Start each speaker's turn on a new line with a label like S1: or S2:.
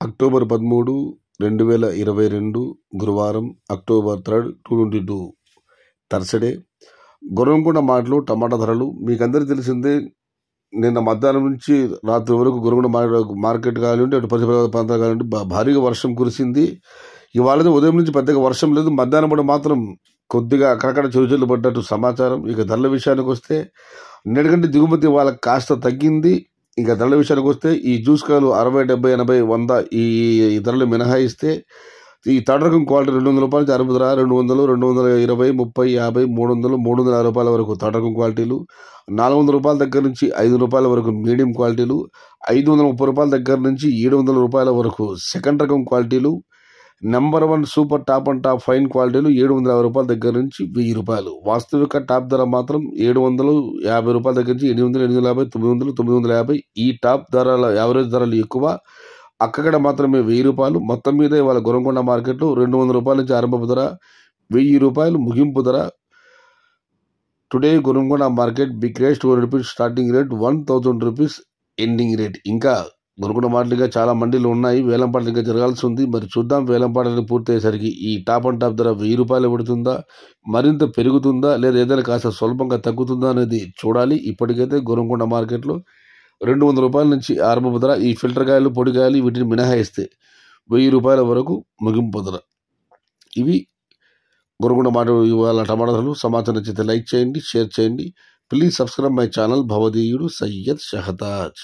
S1: October పదమూడు రెండు వేల ఇరవై రెండు గురువారం October third two twenty two Thursday Gurramkonda మాటలు టమాటా ధరలు మీకు అందరికీ తెలిసిందే నిన్న మధ్యాహ్నం నుంచి రాత్రి వరకు గురుగుండ మార్కెట్ కానివ్వండి అటు పరిసర ప్రాంతాలు కానివ్వండి భా- భారీగా వర్షం కురిసింది ఇవాళ ఉదయం నుంచి పెద్దగా వర్షం లేదు మధ్యాహ్నం పూట మాత్రం కొద్దిగా అక్కడక్కడ చిరుచల్లు పడ్డట్టు సమాచారం ఇక ధరల విషయానికి వస్తే నిన్నటికంటే దిగుమతి వాళ్ళకి కాస్త తగ్గింది ఇక ధరల విషయానికి వస్తే ఈ జ్యూస్ కాయలు అరవై డెబ్బై ఎనభై వంద ఈ ఈ ధరలు మినహాయిస్తే ఈ థర్డ్ రకం క్వాలిటీ రెండు వందల రూపాయలు నుంచి అరవై ధర రెండు వందలు రెండు వందల ఇరవై ముప్పై యాభై మూడు వందలు మూడు వందల యాభై రూపాయల వరకు థర్డ్ రకం క్వాలిటీలు నాలుగు వందల రూపాయల దగ్గర నుంచి ఐదు రూపాయల వరకు మీడియం క్వాలిటీలు ఐదు వందల ముప్పై రూపాయల దగ్గర నుంచి ఏడు వందల రూపాయల వరకు సెకండ్ రకం క్వాలిటీలు number one super top and top fine క్వాలిటీలు ఏడు వందల యాభై రూపాయల దగ్గర నుంచి వెయ్యి రూపాయలు వాస్తవిక టాప్ ధర మాత్రం ఏడు వందలు యాభై రూపాయల దగ్గర నుంచి ఎనిమిది వందలు ఎనిమిది వందల యాభై తొమ్మిది వందలు తొమ్మిది వందల యాభై ఈ టాప్ ధరల యావరేజ్ ధరలు ఎక్కువ అక్కడ మాత్రమే వెయ్యి రూపాయలు మొత్తం మీద ఇవాళ గురంకొండ మార్కెట్లో రెండు వందల రూపాయల నుంచి ఆరంభపు ధర వెయ్యి రూపాయలు ముగింపు ధర today Gurramkonda market big rate two rupees starting rate one thousand rupees ending rate ఇంకా గురుకున్న మాటలుగా చాలా మండీలు ఉన్నాయి వేలంపాటలు ఇంకా జరగాల్సి ఉంది మరి చూద్దాం వేలంపాటలు పూర్తయ్యేసరికి ఈ టాప్ అండ్ టాప్ ధర వెయ్యి రూపాయలు పడుతుందా మరింత పెరుగుతుందా లేదా ఏదైనా కాస్త స్వల్పంగా తగ్గుతుందా అనేది చూడాలి ఇప్పటికైతే గురంకొండ మార్కెట్లో రెండు వందల రూపాయల నుంచి ఆరంభపు ధర ఈ ఫిల్టర్ కాయలు పొడికాయలు వీటిని మినహాయిస్తే వెయ్యి రూపాయల వరకు ముగింపు ధర ఇవి గురుగుండ మాట ఇవాళ టమాటా ధరలు సమాచారం నచ్చితే లైక్ చేయండి షేర్ చేయండి ప్లీజ్ సబ్స్క్రైబ్ మై ఛానల్ భవదీయుడు సయ్యద్ షహతాజ్